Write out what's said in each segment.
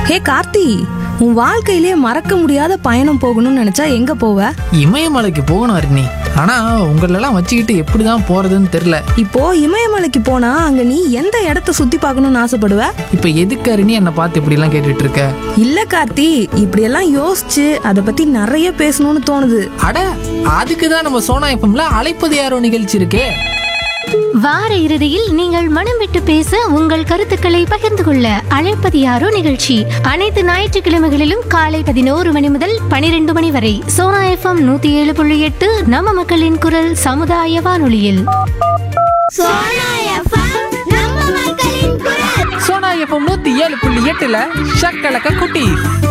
ஹே கார்த்தி உன் வாழ்க்கையிலே மறக்க முடியாத பயணம் போகணும்னு நினைச்சா எங்க போவ இமயமலைக்கு போகணும் அருணி ஆனா உங்களெல்லாம் வச்சுக்கிட்டு எப்படிதான் போறதுன்னு தெரியல இப்போ இமயமலைக்கு போனா அங்க நீ எந்த இடத்த சுத்தி பார்க்கணும்னு ஆசைப்படுவ இப்ப எதுக்கு அருணி என்னை பார்த்து இப்படி எல்லாம் கேட்டுட்டு இருக்க இல்ல கார்த்தி இப்படியெல்லாம் யோசிச்சு அதை பத்தி நிறைய பேசணும்னு தோணுது அட அதுக்கு தான் நம்ம சோனா எஃப்எம்ல அழைப்பது யாரோ நிகழ்ச்சி இருக்கே வார இறுதியில் நீங்கள் மனம் விட்டு பேச உங்கள் கருத்துக்களை பகிர்ந்து கொள்ள அழைப்பது யாரோ நிகழ்ச்சி அனைத்து ஞாயிற்றுக்கிழமைகளிலும் காலை பதினோரு மணி முதல் பனிரெண்டு மணி வரை சோனா எஃப்எம் நூத்தி ஏழு புள்ளி எட்டு நம்ம மக்களின் குரல் சமுதாய வானொலியில் சோனா எஃப்எம் நம்ம மக்களின் குரல் சோனா எஃப்எம் நூத்தி ஏழு புள்ளி எட்டுல ஷக்கலக்க குட்டி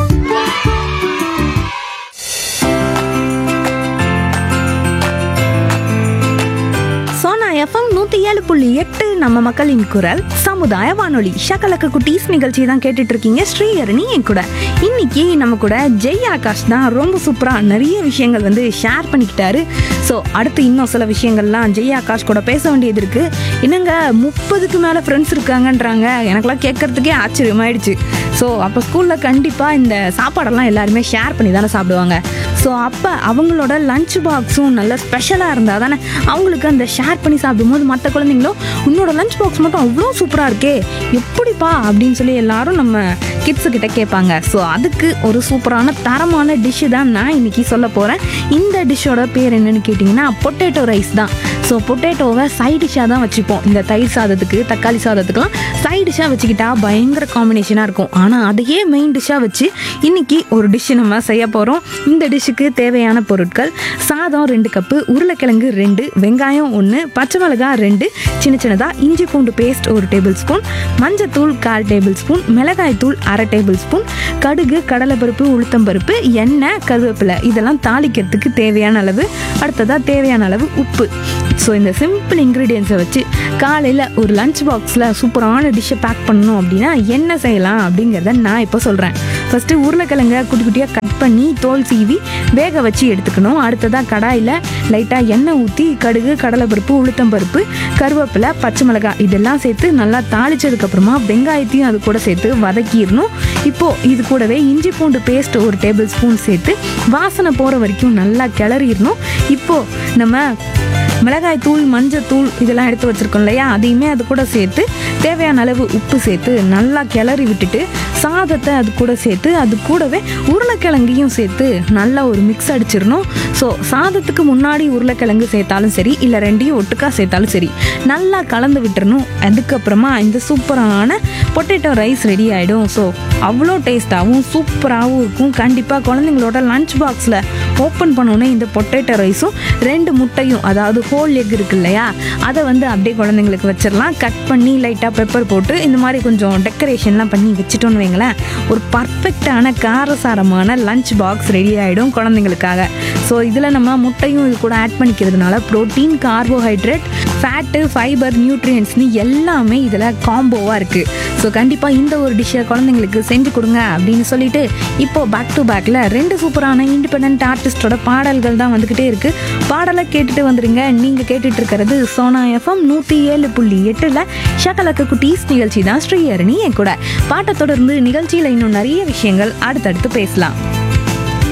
சோனா எஃப்எம் நூத்தி ஏழு புள்ளி எட்டு நம்ம மக்களின் குரல் சமுதாய வானொலி ஷக்கலக்க குட்டீஸ் நிகழ்ச்சி தான் கேட்டுட்டு இருக்கீங்க ஸ்ரீஹரணி என் கூட இன்னைக்கு நம்ம கூட ஜெய் ஆகாஷ் தான் ரொம்ப சூப்பரா நிறைய விஷயங்கள் வந்து ஷேர் பண்ணிக்கிட்டாரு ஸோ அடுத்து இன்னும் சில விஷயங்கள்லாம் ஜெய் ஆகாஷ் கூட பேச வேண்டியது இருக்கு என்னங்க முப்பதுக்கு மேல ஃப்ரெண்ட்ஸ் இருக்காங்கன்றாங்க எனக்கெல்லாம் கேட்கறதுக்கே ஆச்சரியமாயிடுச்சு ஸோ அப்போ ஸ்கூலில் கண்டிப்பாக இந்த சாப்பாடெல்லாம் எல்லாருமே ஷேர் பண்ணி தானே சாப்பிடுவாங்க ஸோ அப்போ அவங்களோட லஞ்ச் பாக்ஸும் நல்ல ஸ்பெஷலாக இருந்தால் தானே அவங்களுக்கு அந்த ஷேர் பண்ணி சாப்பிடும்போது மற்ற குழந்தைங்களும் உன்னோட லஞ்ச் பாக்ஸ் மட்டும் அவ்வளோ சூப்பராக இருக்கே எப்படிப்பா அப்படின்னு சொல்லி எல்லாரும் நம்ம கிட்ஸு கிட்ட கேட்பாங்க ஸோ அதுக்கு ஒரு சூப்பரான தரமான டிஷ்ஷு தான் நான் இன்னைக்கு சொல்ல போகிறேன் இந்த டிஷ்ஷோட பேர் என்னன்னு கேட்டிங்கன்னா பொட்டேட்டோ ரைஸ் தான் ஸோ பொட்டேட்டோவை சைட் டிஷ்ஷாக தான் வச்சுப்போம் இந்த தயிர் சாதத்துக்கு தக்காளி சாதத்துக்குலாம் சைட் டிஷ்ஷாக வச்சுக்கிட்டா பயங்கர காம்பினேஷனாக இருக்கும் ஆனால் அதையே மெயின் டிஷ்ஷாக வச்சு இன்னைக்கு ஒரு டிஷ் நம்ம செய்ய போகிறோம் இந்த டிஷ்ஷுக்கு தேவையான பொருட்கள் சாதம் ரெண்டு கப்பு உருளைக்கிழங்கு ரெண்டு வெங்காயம் ஒன்று பச்சை மிளகாய் ரெண்டு சின்ன சின்னதாக இஞ்சி பூண்டு பேஸ்ட் ஒரு டேபிள் ஸ்பூன் மஞ்சத்தூள் கால் டேபிள் ஸ்பூன் மிளகாய் தூள் அரை டேபிள் ஸ்பூன் கடுகு கடலைப்பருப்பு உளுத்தம்பருப்பு எண்ணெய் கருவேப்பிலை இதெல்லாம் தாளிக்கிறதுக்கு தேவையான அளவு அடுத்ததாக தேவையான அளவு உப்பு ஸோ இந்த சிம்பிள் இன்க்ரீடியன்ஸை வச்சு காலையில் ஒரு லஞ்ச் பாக்ஸில் சூப்பரான டிஷ்ஷை பேக் பண்ணணும் அப்படின்னா என்ன செய்யலாம் அப்படிங்கிறத நான் இப்போ சொல்கிறேன் ஃபஸ்ட்டு உருளைக்கிழங்க குட்டி குட்டியாக கட் பண்ணி தோல் சீவி வேக வச்சு எடுத்துக்கணும் அடுத்ததாக கடாயில் லைட்டாக எண்ணெய் ஊற்றி கடுகு கடலைப்பருப்பு உளுத்தம்பருப்பு கருவேப்பிலை பச்சை மிளகாய் இதெல்லாம் சேர்த்து நல்லா தாளிச்சதுக்கப்புறமா வெங்காயத்தையும் அது கூட சேர்த்து வதக்கிடணும் இப்போது இது கூடவே இஞ்சி பூண்டு பேஸ்ட் ஒரு டேபிள் ஸ்பூன் சேர்த்து வாசனை போகிற வரைக்கும் நல்லா கிளறிடணும் இப்போது நம்ம மிளகாய் தூள் மஞ்சள் தூள் இதெல்லாம் எடுத்து வச்சிருக்கோம் இல்லையா அதையுமே அது கூட சேர்த்து தேவையான அளவு உப்பு சேர்த்து நல்லா கிளறி விட்டுட்டு சாதத்தை அது கூட சேர்த்து அது கூடவே உருளைக்கிழங்கையும் சேர்த்து நல்லா ஒரு மிக்ஸ் அடிச்சிடணும் ஸோ சாதத்துக்கு முன்னாடி உருளைக்கிழங்கு சேர்த்தாலும் சரி இல்லை ரெண்டையும் ஒட்டுக்கா சேர்த்தாலும் சரி நல்லா கலந்து விட்டுறணும் அதுக்கப்புறமா இந்த சூப்பரான பொட்டேட்டோ ரைஸ் ரெடி ஆகிடும் ஸோ அவ்வளோ டேஸ்ட்டாகவும் சூப்பராகவும் இருக்கும் கண்டிப்பாக குழந்தைங்களோட லஞ்ச் பாக்ஸில் ஓப்பன் பண்ணோன்னே இந்த பொட்டேட்டோ ரைஸும் ரெண்டு முட்டையும் அதாவது ஹோல் எக் இருக்கு இல்லையா அதை வந்து அப்படியே குழந்தைங்களுக்கு வச்சிடலாம் கட் பண்ணி லைட்டாக பெப்பர் போட்டு இந்த மாதிரி கொஞ்சம் டெக்கரேஷன்லாம் பண்ணி வச்சுட்டோன்னு வைங்களேன் ஒரு பர்ஃபெக்டான காரசாரமான லஞ்ச் பாக்ஸ் ரெடி ஆகிடும் குழந்தைங்களுக்காக ஸோ இதில் நம்ம முட்டையும் இது கூட ஆட் பண்ணிக்கிறதுனால ப்ரோட்டீன் கார்போஹைட்ரேட் ஃபேட்டு ஃபைபர் நியூட்ரியன்ஸ்னு எல்லாமே இதில் காம்போவாக இருக்குது ஸோ கண்டிப்பாக இந்த ஒரு டிஷ்ஷை குழந்தைங்களுக்கு செஞ்சு கொடுங்க அப்படின்னு சொல்லிட்டு இப்போ பேக் டு பேக்கில் ரெண்டு சூப்பரான இண்டிபெண்ட் ஆர்டிஸ்டோட பாடல்கள் தான் வந்துக்கிட்டே இருக்குது பாடலை கேட்டுட்டு வந்துருங்க நீங்கள் கேட்டுட்டு இருக்கிறது சோனா எஃப்எம் நூற்றி ஏழு புள்ளி எட்டில் ஷகலக்க குட்டீஸ் நிகழ்ச்சி தான் ஸ்ரீஹரணி என் கூட பாட்டை தொடர்ந்து நிகழ்ச்சியில் இன்னும் நிறைய விஷயங்கள் அடுத்தடுத்து பேசலாம்